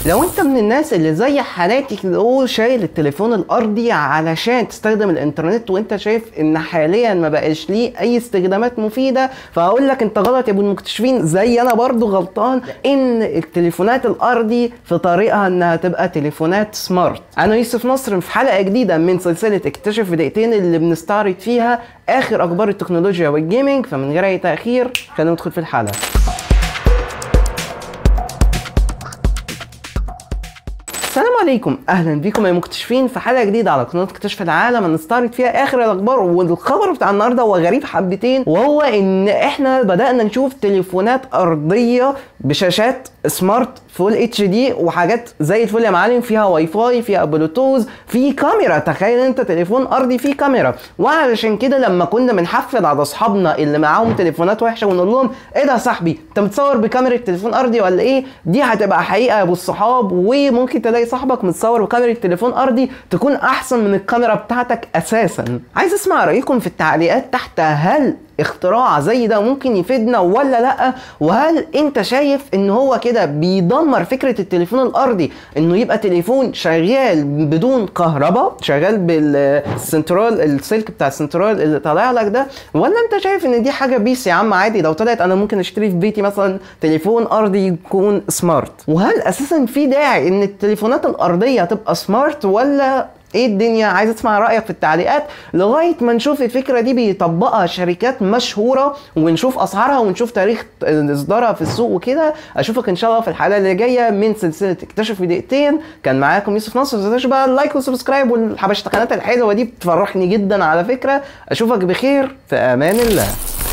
لو انت من الناس اللي زي حالاتي كده هو شايل التليفون الارضي علشان تستخدم الانترنت وانت شايف ان حاليا ما بقاش ليه اي استخدامات مفيده فهقول لك انت غلط يا ابو المكتشفين زي انا برضو غلطان ان التليفونات الارضي في طريقها انها تبقى تليفونات سمارت انا يوسف نصر في حلقه جديده من سلسله اكتشف في دقيقتين اللي بنستعرض فيها اخر اخبار التكنولوجيا والجيمنج فمن غير اي تاخير خلينا ندخل في الحلقه السلام عليكم اهلا بكم يا مكتشفين في حلقه جديده على قناه اكتشف العالم هنستعرض فيها اخر الاخبار والخبر بتاع النهارده هو غريب حبتين وهو ان احنا بدانا نشوف تليفونات ارضيه بشاشات سمارت فول اتش دي وحاجات زي الفل يا معلم فيها واي فاي فيها بلوتوث في كاميرا تخيل انت تليفون ارضي فيه كاميرا وعلشان كده لما كنا بنحفل على اصحابنا اللي معاهم تليفونات وحشه ونقول لهم ايه ده يا صاحبي انت متصور بكاميرا تليفون ارضي ولا ايه دي هتبقى حقيقه يا ابو الصحاب وممكن تلاقي صاحبك متصور بكاميرا تليفون ارضي تكون احسن من الكاميرا بتاعتك اساسا عايز اسمع رايكم في التعليقات تحت هل اختراع زي ده ممكن يفيدنا ولا لا وهل انت شايف ان هو كده بيدمر فكره التليفون الارضي انه يبقى تليفون شغال بدون كهرباء شغال بالسنترال السلك بتاع السنترال اللي طالع لك ده ولا انت شايف ان دي حاجه بيس يا عم عادي لو طلعت انا ممكن اشتري في بيتي مثلا تليفون ارضي يكون سمارت وهل اساسا في داعي ان التليفونات الارضيه تبقى سمارت ولا ايه الدنيا عايز اسمع رايك في التعليقات لغايه ما نشوف الفكره دي بيطبقها شركات مشهوره ونشوف اسعارها ونشوف تاريخ اصدارها في السوق وكده اشوفك ان شاء الله في الحلقه اللي جايه من سلسله اكتشف في دقيقتين كان معاكم يوسف نصر ما تنساش بقى اللايك والسبسكرايب والحبشتكنات الحلوه دي بتفرحني جدا على فكره اشوفك بخير في امان الله